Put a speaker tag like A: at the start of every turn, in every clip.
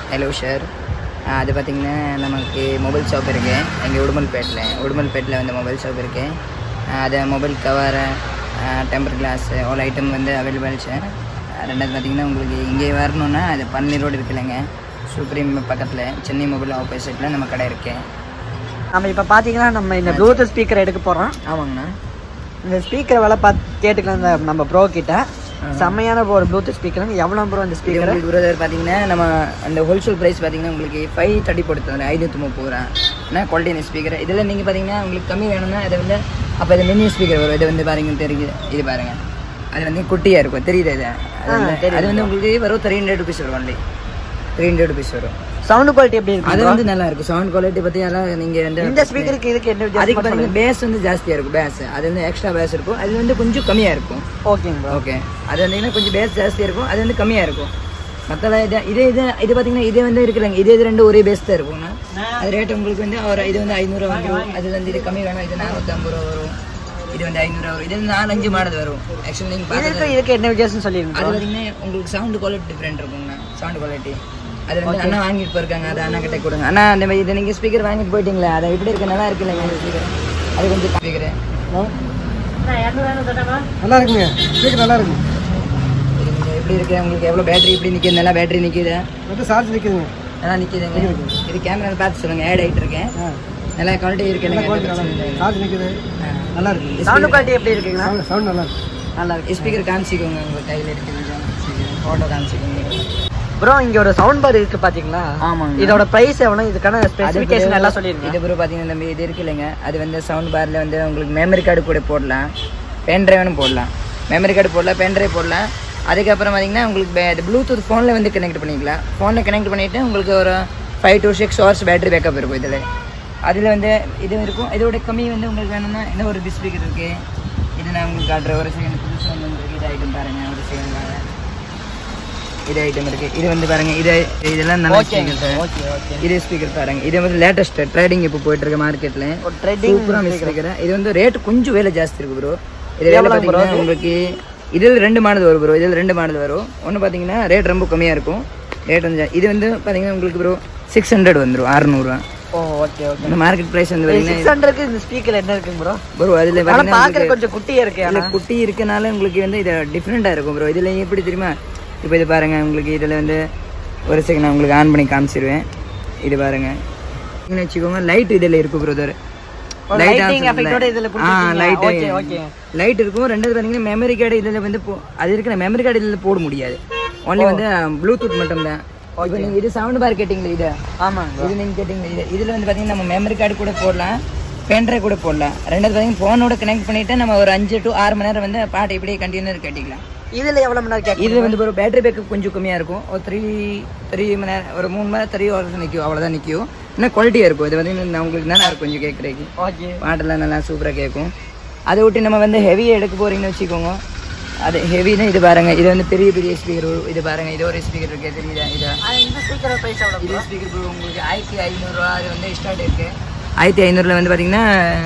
A: Hello sure அது பார்த்திங்கன்னா நமக்கு மொபைல் ஷாப் இருக்குது எங்கள் உடுமல்பேட்டில் உடுமல்பேட்டில் வந்து மொபைல் ஷாப் இருக்குது அது mobile cover tempered glass all item வந்து அவைலபிள் சார் ரெண்டாவது பார்த்திங்கன்னா உங்களுக்கு இங்கே வரணுன்னா அது பன்னீர் ரோடு இருக்குல்லங்க சுப்ரீம் பக்கத்தில் சென்னை மொபைல் ஆப்போசிட்டில் நம்ம கடை இருக்குது
B: நம்ம இப்போ பார்த்தீங்கன்னா நம்ம இந்த ப்ளூடூத் ஸ்பீக்கர் எடுக்க போகிறோம்
A: ஆமாங்கண்ணா
B: இந்த ஸ்பீக்கர் விலை பார்த்து கேட்டுக்கலாம் இந்த நம்ம ப்ரோ கிட்ட செம்மையான ஒரு ப்ளூடூத் ஸ்பீக்கர் எவ்வளோ ப்ரோ இந்த
A: இது
B: ஸ்பீக்கர்
A: உங்களுக்கு பிரதர் பார்த்தீங்கன்னா நம்ம அந்த ஹோல்சேல் ப்ரைஸ் பார்த்தீங்கன்னா உங்களுக்கு ஃபைவ் தேர்ட்டி போட்டு தந்துடும் ஐநூற்றி முப்பது ரூபா ஏன்னா குவாலிட்டி ஸ்பீக்கர் இதில் நீங்கள் பார்த்தீங்கன்னா உங்களுக்கு கம்மி வேணும்னா அதை வந்து அப்போ இது மினி ஸ்பீக்கர் வரும் இது வந்து பாருங்க தெரியுது இது பாருங்க அது வந்து குட்டியாக இருக்கும் தெரியுது இது அது வந்து- அது வந்து உங்களுக்கு வரும் த்ரீ ஹண்ட்ரட் ருபீஸ் வரும் ஒன்லி த்ரீ ஹண்ட்ரட் ருபீஸ் வரும்
B: சவுண்ட் குவாலிட்டி எப்படி
A: அது
B: இருக்கு
A: வந்து நல்லா இருக்கும் சவுண்ட் குவாலிட்டி பற்றி எல்லாம் நீங்கள் வந்து
B: இந்த ஸ்பீக்கருக்கு இதுக்கு என்ன
A: அதுக்கு
B: வித்தியாசம்
A: பார்த்தீங்கன்னா பேஸ் வந்து ஜாஸ்தியாக இருக்கும் பேஸ் அது வந்து எக்ஸ்ட்ரா பேஸ் இருக்கும் அது வந்து கொஞ்சம் கம்மியாக இருக்கும்
B: ஓகேங்க ப்ரோ
A: ஓகே அது வந்தீங்கன்னா கொஞ்சம் பேஸ் ஜாஸ்தியாக இருக்கும் அது வந்து கம்மியாக இருக்கும் மற்றல இது இதே இது இது பார்த்தீங்கன்னா இதே வந்து இருக்குல்லங்க இதே இது ரெண்டு ஒரே பேஸ் தான் இருக்கும்ண்ணா அது ரேட் உங்களுக்கு வந்து ஒரு இது வந்து ஐநூறுரூவா வந்துடும் அது வந்து இது கம்மி வேணும் இது நானூற்றம்பது ரூபா வரும் இது வந்து ஐநூறுரூவா வரும் இது வந்து நாலஞ்சு மாடல் வரும் ஆக்சுவலி நீங்கள்
B: இதுக்கு
A: பார்த்து
B: இதுக்கு என்ன வித்தியாசம் சொல்லிருங்க
A: அது பார்த்தீங்கன்னா உங்களுக்கு சவுண்ட் குவாலிட்டி டிஃப்ரெண்ட் இருக்குங்கண்ணா சவுண்ட் குவாலிட்டி அது வந்து அண்ணா வாங்கிட்டு போயிருக்காங்க அதை அண்ணா கிட்ட கொடுங்க அண்ணா அந்த மாதிரி இதை நீங்கள் ஸ்பீக்கர் வாங்கிட்டு போயிட்டீங்களா அதை எப்படி இருக்கு நல்லா இருக்குல்லைங்க அந்த ஸ்பீக்கர் அது கொஞ்சம் ஸ்பீக்கரு
B: நல்லா இருக்குங்க ஸ்பீக்கர் நல்லா இருக்கு
A: இது கொஞ்சம் எப்படி இருக்கு உங்களுக்கு எவ்வளோ பேட்டரி எப்படி நிற்கிது நல்லா பேட்டரி நிற்கிது
B: வந்து சார்ஜ் நிற்குதுங்க
A: நல்லா நிற்கிதுங்க இது கேமரா பார்த்து சொல்லுங்க ஆட் ஆகிட்டு இருக்கேன் நல்லா குவாலிட்டி இருக்கு எனக்கு
B: சார்ஜ் நிற்குது நல்லா இருக்கு சவுண்ட் குவாலிட்டி எப்படி இருக்குங்களா சவுண்ட் நல்லா இருக்கு நல்லா இருக்கு
A: ஸ்பீக்கர் காமிச்சிக்கோங்க உங்க கையில் இருக்குது ஃபோட்டோ காமிச்சிக்கோங்க
B: ப்ரோ இங்க ஒரு சவுண்ட் பார் இருக்கு பாத்தீங்களா
A: ஆமாங்க
B: இதோட பிரைஸ் எவ்வளவு இதுக்கான ஸ்பெசிஃபிகேஷன் எல்லாம் சொல்லிருங்க
A: இது பிறகு பார்த்தீங்கன்னா தம்பி இது இருக்கு இல்லைங்க அது வந்து சவுண்ட் பாரில் வந்து உங்களுக்கு மெமரி கார்டு கூட போடலாம் பென் டிரைவ்னு போடலாம் மெமரி கார்டு போடலாம் பென் டிரைவ் போடலாம் அதுக்கப்புறம் பார்த்தீங்கன்னா உங்களுக்கு பே- இது ப்ளூடூத் ஃபோனில் வந்து கனெக்ட் பண்ணிக்கலாம் ஃபோனில் கனெக்ட் பண்ணிவிட்டு உங்களுக்கு ஒரு five to six hours battery backup இருக்கும் இதில் அதில் வந்து இது இருக்கும் இதோட கம்மி வந்து உங்களுக்கு வேணும்னா இந்த ஒரு ஸ்பீக்கர் இருக்குது இது நான் உங்களுக்கு காட்டுறேன் ஒரு செகண்ட் புதுசு வந்து உங்களுக்கு இது ஐட்டம் பாருங்கள் ஒரு செகண்ட் இது ஐட்டம் இருக்குது இது வந்து பாருங்க இது இதெல்லாம் நல்லா ஸ்பீக்கர் சார்
B: ஓகே ஓகே
A: இது ஸ்பீக்கர் பாருங்க இது வந்து லேட்டஸ்ட் ட்ரேடிங் இப்போ போயிட்டு இருக்க மார்க்கெட்ல
B: ஒரு ட்ரெண்டிங்
A: சூப்பரான ஸ்பீக்கர் இது வந்து ரேட் கொஞ்சம் விலை ஜாஸ்தி இருக்கு ப்ரோ இது வேலை பார்த்தீங்கன்னா உங்களுக்கு இதில் ரெண்டு மாடல் வரும் ப்ரோ இதில் ரெண்டு மாடல் வரும் ஒன்று பார்த்தீங்கன்னா ரேட் ரொம்ப கம்மியாக இருக்கும் ரேட் வந்து ஜா- இது வந்து பார்த்தீங்கன்னா உங்களுக்கு ப்ரோ சிக்ஸ் ஹண்ட்ரட் வந்துடும் அறுநூறுவா
B: ஓ ஓகே ஓகே
A: இந்த மார்க்கெட் ப்ரைஸ் வந்து பார்த்தீங்கன்னா
B: சிக்ஸ் ஹண்ட்ரட்க்கு இந்த ஸ்பீக்கர் என்ன இருக்குங்க ப்ரோ
A: ப்ரோ அதில்
B: ஆனா
A: பார்த்தீங்கன்னா
B: பாக்குற
A: உங்களுக்கு-
B: கொஞ்சம் குட்டியா இருக்கு
A: இதுல குட்டி இருக்கனால உங்களுக்கு வந்து இது டிஃப்ரெண்ட்டாக இருக்கும் ப்ரோ இதில் எப்படி தெரியுமா இப்போ இது பாருங்க உங்களுக்கு இதில் வந்து ஒரு செகண்ட் நான் உங்களுக்கு ஆன் பண்ணி காமிச்சிருவேன் இது பாருங்க இங்க வச்சுக்கோங்க லைட் இதில் இருக்கு பிரதர்
B: lighting effect ஓட இதுல கொடுத்திருக்கீங்க. Okay, okay.
A: லைட் இருக்கும் ரெண்டாவது பார்த்தீங்கன்னா மெமரி கார்டு இதில் வந்து போ- அது இருக்கிற மெமரி கார்டு இதில் போட முடியாது ஒன்லி வந்து ப்ளூடூத் மட்டும் தான் இப்போ நீங்கள் இது சவுண்ட் பார் கேட்டிங்களா இது
B: ஆமாங்க
A: இது நீங்கள் கேட்டிங்களா இது இதில் வந்து பார்த்தீங்கன்னா நம்ம மெமரி கார்டு கூட போடலாம் பென்ட்ரைவ் கூட போடலாம் ரெண்டாவது பார்த்தீங்கன்னா ஃபோனோட கனெக்ட் பண்ணிவிட்டு நம்ம ஒரு அஞ்சு டு ஆறு மணி நேரம் வந்து பாட்டு இப்படியே கண்டினியூர் கேட்டிக்கலாம்
B: இதுல எவ்வளவு மணி நேரம் கேட்க
A: இது வந்து ஒரு பேட்டரி பேக்கப் கொஞ்சம் கம்மியாக இருக்கும் ஒரு த்ரீ த்ரீ மணி நேரம் ஒரு மூணு மணி நேரம் த்ரீ ஹவர்ஸ் நிற்கும் அவ்வளோதான் நிற்கும் இன்னும் குவாலிட்டியாக இருக்கும் இது வந்து நான் உங்களுக்கு நல்லா இருக்கும் கொஞ்சம் கேட்குறதுக்கு
B: ஓகே
A: பாட்டெல்லாம் நல்லா சூப்பராக கேட்கும் அதை விட்டு நம்ம வந்து ஹெவியாக எடுக்க போகிறீங்கன்னு வச்சுக்கோங்க அது ஹெவினா இது பாருங்க இது வந்து பெரிய பெரிய ஸ்பீக்கர் இது பாருங்க இது ஒரு ஸ்பீக்கர் இருக்கு தெரியுதா இது
B: இந்த ஸ்பீக்கர் பிரைஸ் எவ்வளவு
A: இது ஸ்பீக்கர் ப்ரோ உங்களுக்கு ஆயிரத்தி ஐநூறுரூவா அது வந்து ஸ்டார்ட் இருக்கு ஆயிரத்தி ஐநூறுல வந்து பார்த்தீங்கன்னா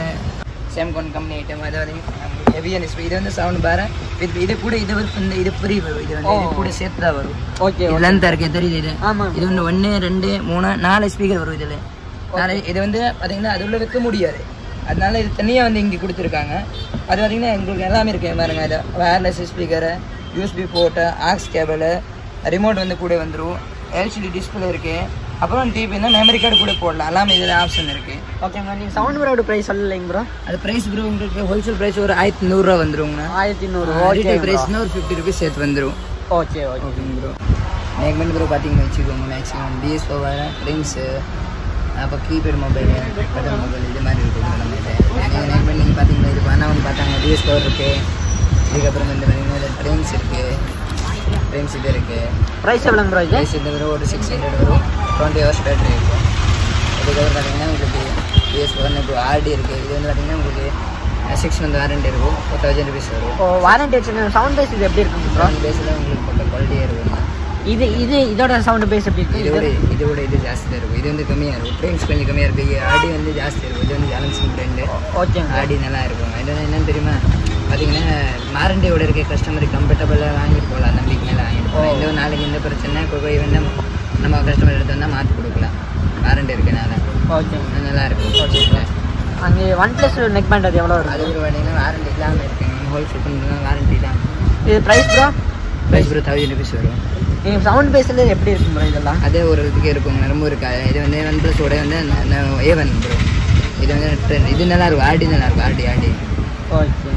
A: சேம்கான் கம்பெனி ஐட்டம் அது வந்து ஹெவியான ஸ்பீக் இது வந்து சவுண்ட் பாரு இது இது கூட இது வந்து இந்த இது ஃப்ரீ வரும் இது வந்து இது கூட சேர்த்து தான் வரும்
B: ஓகே
A: இது லென்த் இருக்கு தெரியுது இது
B: ஆமா
A: இது வந்து ஒன்று ரெண்டு மூணு நாலு ஸ்பீக்கர் வரும் இதில் நாலு இது வந்து பார்த்தீங்கன்னா அது உள்ள வைக்க முடியாது அதனால இது தனியாக வந்து இங்கே கொடுத்துருக்காங்க அது பார்த்தீங்கன்னா எங்களுக்கு எல்லாமே இருக்கு பாருங்க இது wireless speaker USB port aux cable remote வந்து கூட வந்துடும் எல்சிடி டிஸ்பிளே இருக்கு அப்புறம் டிவினா மெமரி கார்டு கூட போடலாம் எல்லாமே இதில் ஆப்ஷன் இருக்கு
B: ஓகேங்க நீங்க சவுண்ட் பரோட பிரைஸ் சொல்லலைங்க ப்ரோ
A: அது ப்ரைஸ் ப்ரோ உங்களுக்கு ஹோல்சேல் ப்ரைஸ் ஒரு ஆயிரத்தி நூறுரூவா வந்துருங்கண்ணா
B: ஆயிரத்தி நூறு
A: ரீட்டைல் ப்ரைஸ்னா ஒரு ஃபிஃப்டி ருபீஸ் சேர்த்து வந்துடும்
B: ஓகே ஓகே
A: ஓகேங்க ப்ரோ மேக்மெண்ட் ப்ரோ பார்த்தீங்கன்னு வச்சுக்கோங்க மேக்ஸிமம் பிஎஸ் பவர் ரிங்ஸு அப்போ கீபேட் மொபைலு பட்டன் மொபைல் இது மாதிரி இருக்குது நம்ம இது நீங்கள் மேக்மெண்ட் நீங்கள் பார்த்தீங்கன்னா இது பண்ண வந்து பார்த்தாங்க பிஎஸ் பவர் இருக்குது இதுக்கப்புறம் வந்து பார்த்தீங்கன்னா ட்ரெயின்ஸ் இருக்குது ட்ரெயின்ஸ் இது இருக்குது
B: பிரைஸ் எவ்வளோங்க ப்ரோ இது
A: ப்ரைஸ் இந்த வரும் ஒரு சிக்ஸ் ஹண்ட்ரட் வரும் டுவெண்ட்டி ஹவர்ஸ் பேட்டரி இருக்கும் இதுக்கப்புறம் பார்த்தீங்கன்னா உங்களுக்கு பிஎஸ் பவர் இப்போ ஆர்டி இருக்குது இது வந்து பார்த்தீங்கன்னா உங்களுக்கு சிக்ஸ் மந்த் வாரண்டி இருக்கும் ஒரு தௌசண்ட் ருபீஸ் வரும்
B: ஓ வாரண்டி வச்சுங்க சவுண்ட் பேஸ் இது எப்படி இருக்குங்க ப்ரோ
A: ப்ரோ பேஸில் உங்களுக்கு பக்கம் குவாலிட்டியாக இருக்கும்
B: இது இது இதோட சவுண்ட் பேஸ் எப்படி இருக்கு
A: இதோட இதோட இது ஜாஸ்தியாக இருக்கும் இது வந்து கம்மியாக இருக்கும் ட்ரெயின்ஸ் கொஞ்சம் கம்மியாக இருக்குது ஆடி வந்து ஜாஸ்தி இருக்கும் இது வந்து ஜாலன்சிங் பிராண்டு
B: ஓகேங்க
A: ஆடி நல்லா இருக்கும் இது வந்து என்னன்னு தெரியுமா பார்த்தீங்கன்னா வாரண்டியோட இருக்க கஸ்டமருக்கு கம்ஃபர்டபுளாக வாங்கிட்டு போகலாம் நம்பிக்கை மேலே வாங்கிட்டு போகலாம் இந்த நாளைக்கு இந்த பிரச்சனை போய் வந்து நம்ம கஸ்டமர் எடுத்து வந்தால் மாற்றி கொடுக்கலாம் வாரண்டி இருக்கனால
B: ஓகே
A: நல்லா இருக்கும்
B: அங்கே ஒன் ப்ளஸ் நெக் பேண்ட் அது எவ்வளோ
A: அது
B: வருது
A: ஒரு பார்த்தீங்கன்னா வாரண்டி இல்லாமல் இருக்கு ஹோல்சேல் பண்ணுறதுனா வாரண்டி தான்
B: இது ப்ரைஸ் ப்ரோ
A: ப்ரைஸ் ஒரு தௌசண்ட் ருபீஸ் வரும்
B: நீங்கள் சவுண்ட் பேஸில் எப்படி இருக்கும் ப்ரோ இதெல்லாம்
A: அதே ஒரு இதுக்கு இருக்கும் ரொம்ப இருக்காது இது வந்து ஒன் ப்ளஸோட வந்து ஏ ஒன் ப்ரோ இது வந்து trend. இது நல்லா இருக்கும் ஆர்டி நல்லா இருக்கும் ஆர்டி ஆர்டி
B: okay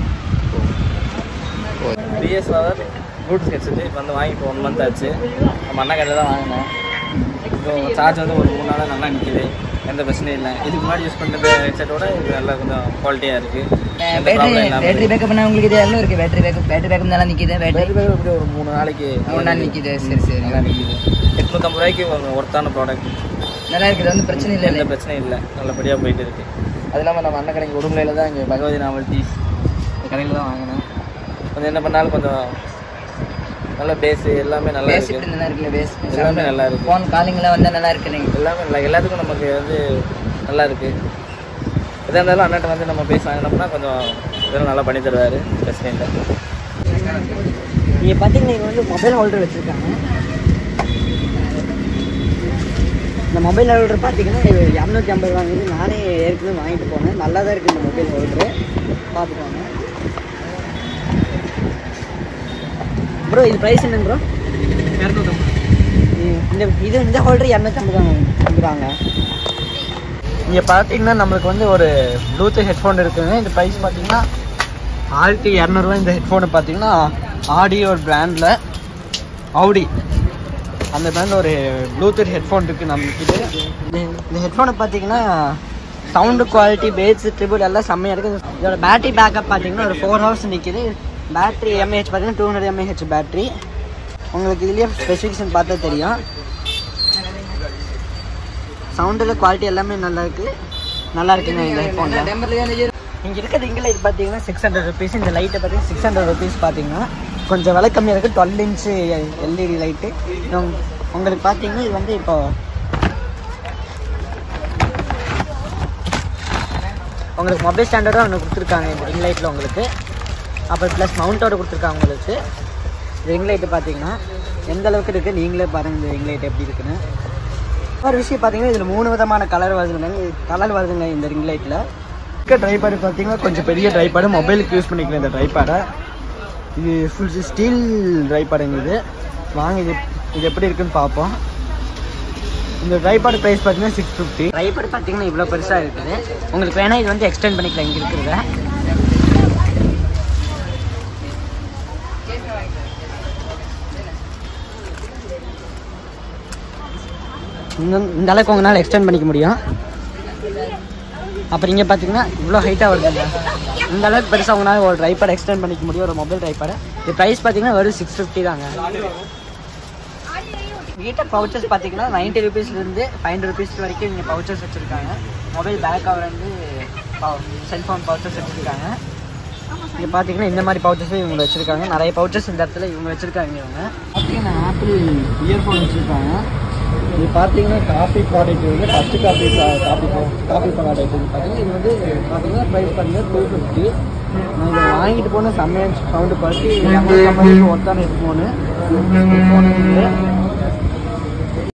C: BS power Bluetooth headset வந்து வாங்கி இப்போ ஒன் மந்த் ஆச்சு நம்ம அண்ணா கடையில் தான் வாங்கினேன் இப்போ சார்ஜ் வந்து ஒரு மூணு நாளாக நல்லா நிற்கிது எந்த பிரச்சனையும் இல்லை இதுக்கு முன்னாடி யூஸ் பண்ணுற ஹெட்செட்டோட இது நல்லா கொஞ்சம் குவாலிட்டியாக இருக்குது
A: பேட்டரி பேட்டரி பேக்கப் பண்ணால் உங்களுக்கு இது எவ்வளோ இருக்குது பேட்டரி பேக்கப் பேட்டரி பேக்கப் நல்லா நிற்கிது பேட்டரி
C: பேட்டரி பேக்கப் எப்படி ஒரு மூணு நாளைக்கு
A: மூணு நாள் நிற்கிது சரி சரி
C: நல்லா நிற்கிது எட்நூற்றம்பது ரூபாய்க்கு ஒரு ஒர்த்தான ப்ராடக்ட்
A: நல்லா இருக்குது வந்து பிரச்சனை இல்லை
C: எந்த பிரச்சனையும் இல்லை நல்லபடியாக போயிட்டு இருக்கு அது இல்லாமல் நம்ம அண்ணன் கடைக்கு உடுமலையில் தான் இங்கே பகவதி நாவல்டிஸ் இந்த கடையில் தான் வாங்கினேன் கொஞ்சம் என்ன பண்ணாலும் கொஞ்சம் நல்ல பேஸு எல்லாமே நல்லா
A: பேஸ்
C: இருக்கு
A: நல்லா இருக்குல்ல பேஸ்
C: எல்லாமே நல்லா இருக்கு
A: ஃபோன் காலிங்லாம் வந்தால் நல்லா இருக்கு நீங்கள்
C: எல்லாமே இல்லை எல்லாத்துக்கும் நமக்கு வந்து நல்லா இருக்கு எதாக இருந்தாலும் அண்ணாட்ட வந்து நம்ம பேசி வாங்கினோம்னா கொஞ்சம் இதெல்லாம் நல்லா பண்ணி தருவார் பிரச்சனை இல்லை
B: நீங்கள் பார்த்தீங்கன்னா இங்கே வந்து மொபைல் ஹோல்டர் வச்சுருக்காங்க இந்த மொபைல் ஹோல்டர் பார்த்தீங்கன்னா இது இரநூத்தி ஐம்பது வாங்குது நானே ஏற்கனவே வாங்கிட்டு போனேன் நல்லா தான் இருக்குது இந்த மொபைல் ஹோல்டரு பார்த்துக்கோங்க ப்ரோ இது ப்ரைஸ் என்னங்க ப்ரோ இந்த இது இந்த ஹோல்டர் இரநூத்தம்பது வாங்குறாங்க இங்கே பார்த்தீங்கன்னா நம்மளுக்கு வந்து ஒரு ப்ளூடூத் ஹெட்ஃபோன் இருக்குங்க இந்த ப்ரைஸ் பார்த்தீங்கன்னா ஆயிரத்தி இரநூறுவா இந்த ஹெட்ஃபோனை பார்த்தீங்கன்னா ஆடி ஒரு பிராண்டில் ஆடி அந்த பிராண்டில் ஒரு ப்ளூடூத் ஹெட்ஃபோன் இருக்குது நம்மளுக்கு இது இந்த- இந்த ஹெட்ஃபோனை பார்த்தீங்கன்னா சவுண்டு குவாலிட்டி பேஸ் ட்ரிபிள் எல்லாம் செம்மையாக இருக்குது இதோட பேட்டரி பேக்கப் பார்த்தீங்கன்னா ஒரு ஃபோர் ஹவர்ஸ் நிற்கிது பேட்டரி எம்ஏஹெச் பார்த்தீங்கன்னா டூ ஹண்ட்ரட் எம்ஏஹெச் பேட்டரி உங்களுக்கு இதுலேயே ஸ்பெசிஃபிகேஷன் பார்த்தா தெரியும் சவுண்டில் குவாலிட்டி எல்லாமே நல்லா இருக்குது நல்லா இருக்குங்க இந்த ஹெட்ஃபோனில் இங்கே இருக்கிறது இங்கே இது பார்த்தீங்கன்னா சிக்ஸ் ஹண்ட்ரட் ருபீஸ் இந்த லைட்டை பார்த்தீங்கன்னா சிக்ஸ் ஹண்ட்ரட் ருபீஸ் பார்த்தீங்கன்னா கொஞ்சம் விலை கம்மியாக இருக்குது டுவெல் இன்ச்சு எல்இடி லைட்டு உங்களுக்கு பார்த்தீங்கன்னா இது வந்து இப்போ உங்களுக்கு மொபைல் ஸ்டாண்டர்டும் ஒன்று கொடுத்துருக்காங்க இந்த ரிங் லைட்டில் உங்களுக்கு அப்புறம் ப்ளஸ் மவுண்டோட கொடுத்துருக்காங்க உங்களுக்கு ரிங் லைட்டு பார்த்தீங்கன்னா எந்த அளவுக்கு இருக்குது நீங்களே பாருங்கள் இந்த ரிங் லைட் எப்படி இருக்குன்னு ஒரு விஷயம் பார்த்தீங்கன்னா இதில் மூணு விதமான கலர் வருதுங்க கலர் வருதுங்க இந்த ரிங் லைட்டில் இருக்க ட்ரைபேடு பார்த்தீங்கன்னா கொஞ்சம் பெரிய ட்ரைபேடு மொபைலுக்கு யூஸ் பண்ணிக்கலாம் இந்த ட்ரைபேடை இது ஃபுல் ஸ்டீல் ட்ரைபேடுங்க இது வாங்க இது இது எப்படி இருக்குன்னு பார்ப்போம் இந்த ட்ரைபாட் ப்ரைஸ் பார்த்தீங்கன்னா சிக்ஸ் ஃபிஃப்டி ட்ரைபாட் பார்த்தீங்கன்னா இவ்வளோ பெருசாக இருக்குது உங்களுக்கு வேணால் இது வந்து எக்ஸ்டெண்ட் பண்ணிக்கலாம் இங்கே இருக்கிறத இந்த இந்த அளவுக்கு உங்களால் எக்ஸ்டெண்ட் பண்ணிக்க முடியும் அப்புறம் இங்கே பார்த்தீங்கன்னா இவ்வளோ ஹைட்டாக வருதுங்க இந்த அளவுக்கு பெருசாக உங்களால் ஒரு ட்ரைபாட் எக்ஸ்டெண்ட் பண்ணிக்க முடியும் ஒரு மொபைல் ட்ரைபாடை இது ப்ரைஸ் பார்த்தீங்கன்னா வெறும் சிக்ஸ் ஃபிஃப்டி தாங்க வீட்டை பவுச்சர்ஸ் பார்த்தீங்கன்னா நைன்ட்டி ருபீஸ்லேருந்து ஃபைவ் ஹண்ட்ரட் ருபீஸ் வரைக்கும் இங்கே பவுச்சர்ஸ் வச்சுருக்காங்க மொபைல் பேக் கவர்லேருந்து செல்ஃபோன் பவுச்சர்ஸ் வச்சுருக்காங்க இங்கே பார்த்தீங்கன்னா இந்த மாதிரி பவுச்சர்ஸும் இவங்க வச்சுருக்காங்க நிறைய பவுச்சர்ஸ் இந்த இடத்துல இவங்க வச்சுருக்காங்க இவங்க பார்த்தீங்கன்னா ஆப்பிள் இயர்ஃபோன் வச்சுருக்காங்க இது பார்த்தீங்கன்னா காஃபி ப்ராடக்ட் வந்து first copy copy copy product இது பார்த்தீங்கன்னா இது வந்து பார்த்தீங்கன்னா ப்ரைஸ் பார்த்தீங்கன்னா டூ ஃபிஃப்டி நான் இதை வாங்கிட்டு போன செம்மையான சவுண்டு குவாலிட்டி ஒருத்தான ஹெட்ஃபோனு ஹெட்ஃபோனு